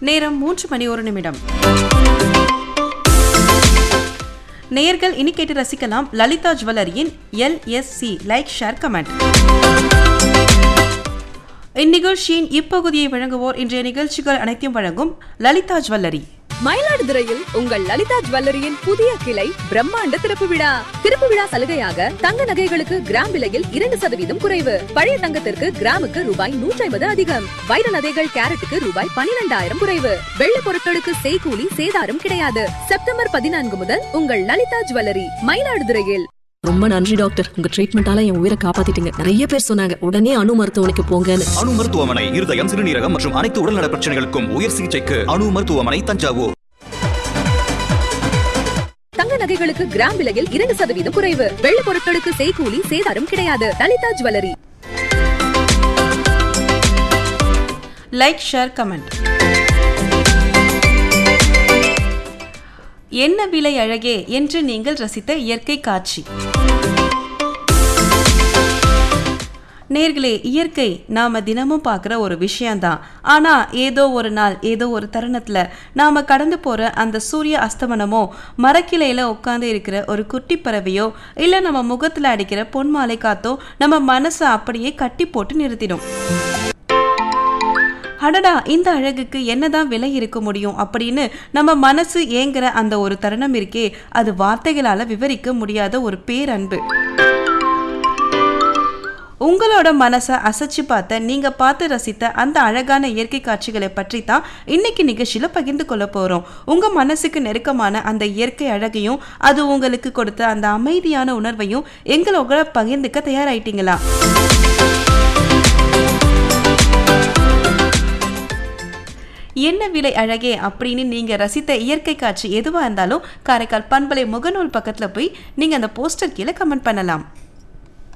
நேரம் மூன்று மணி ஒரு நிமிடம் நேயர்கள் இனி கேட்டு ரசிக்கலாம் லலிதா ஜுவல்லரியின் எல்எஸ்சி லைக் ஷேர் கமெண்ட் இந்நிகழ்ச்சியின் இப்பகுதியை வழங்குவோர் இன்றைய நிகழ்ச்சிகள் அனைத்தையும் வழங்கும் லலிதா ஜுவல்லரி மயிலாடுதுறையில் உங்கள் லலிதா ஜுவல்லரியின் புதிய கிளை பிரம்மாண்ட திறப்பு விழா திறப்பு விழா சலுகையாக தங்க நகைகளுக்கு கிராம் விலையில் இரண்டு சதவீதம் குறைவு பழைய தங்கத்திற்கு கிராமுக்கு ரூபாய் நூற்றி ஐம்பது அதிகம் வைர நகைகள் கேரட்டுக்கு ரூபாய் பனிரெண்டாயிரம் குறைவு வெள்ளி பொருட்களுக்கு செய்கூலி சேதாரம் கிடையாது செப்டம்பர் பதினான்கு முதல் உங்கள் லலிதா ஜுவல்லரி மயிலாடுதுறையில் ரொம்ப நன்றி டாக்டர் உங்க ட்ரீட்மெண்டால என் உயிரை காப்பாத்திட்டீங்க நிறைய பேர் சொன்னாங்க உடனே அணு மருத்துவமனைக்கு போங்கன்னு அணு மருத்துவமனை இருதயம் சிறுநீரகம் மற்றும் அனைத்து உடல்நல பிரச்சனைகளுக்கும் உயர் சிகிச்சைக்கு அணு மருத்துவமனை தஞ்சாவூர் தங்க நகைகளுக்கு கிராம் விலையில் இரண்டு சதவீதம் குறைவு வெள்ளி பொருட்களுக்கு செய்கூலி சேதாரம் கிடையாது Lalitha jewellery like share comment என்ன விலை அழகே என்று நீங்கள் ரசித்த இயற்கை காட்சி நேர்களே இயற்கை நாம தினமும் பார்க்குற ஒரு விஷயம்தான் ஆனா ஏதோ ஒரு நாள் ஏதோ ஒரு தருணத்துல நாம கடந்து போற அந்த சூரிய அஸ்தமனமோ மரக்கிளையில உட்காந்து இருக்கிற ஒரு குட்டி பறவையோ இல்ல நம்ம முகத்துல அடிக்கிற பொன்மாலை காத்தோ நம்ம மனசை அப்படியே கட்டி போட்டு நிறுத்திடும் அடடா இந்த அழகுக்கு என்னதான் விலை இருக்க முடியும் அப்படின்னு நம்ம மனசு ஏங்குற அந்த ஒரு தருணம் இருக்கே அது வார்த்தைகளால விவரிக்க முடியாத ஒரு பேரன்பு உங்களோட மனசை அசைச்சு பார்த்த நீங்க பார்த்து ரசித்த அந்த அழகான இயற்கை காட்சிகளை பற்றி தான் இன்னைக்கு நிகழ்ச்சியில பகிர்ந்து கொள்ள போறோம் உங்க மனசுக்கு நெருக்கமான அந்த இயற்கை அழகையும் அது உங்களுக்கு கொடுத்த அந்த அமைதியான உணர்வையும் எங்களோட பகிர்ந்துக்க தயாராயிட்டீங்களா என்ன விலை அழகே அப்படின்னு நீங்க ரசித்த இயற்கை காட்சி எதுவா இருந்தாலும் காரைக்கால் பண்பலை முகநூல் பக்கத்துல போய் நீங்க அந்த போஸ்டர் கீழே கமெண்ட் பண்ணலாம்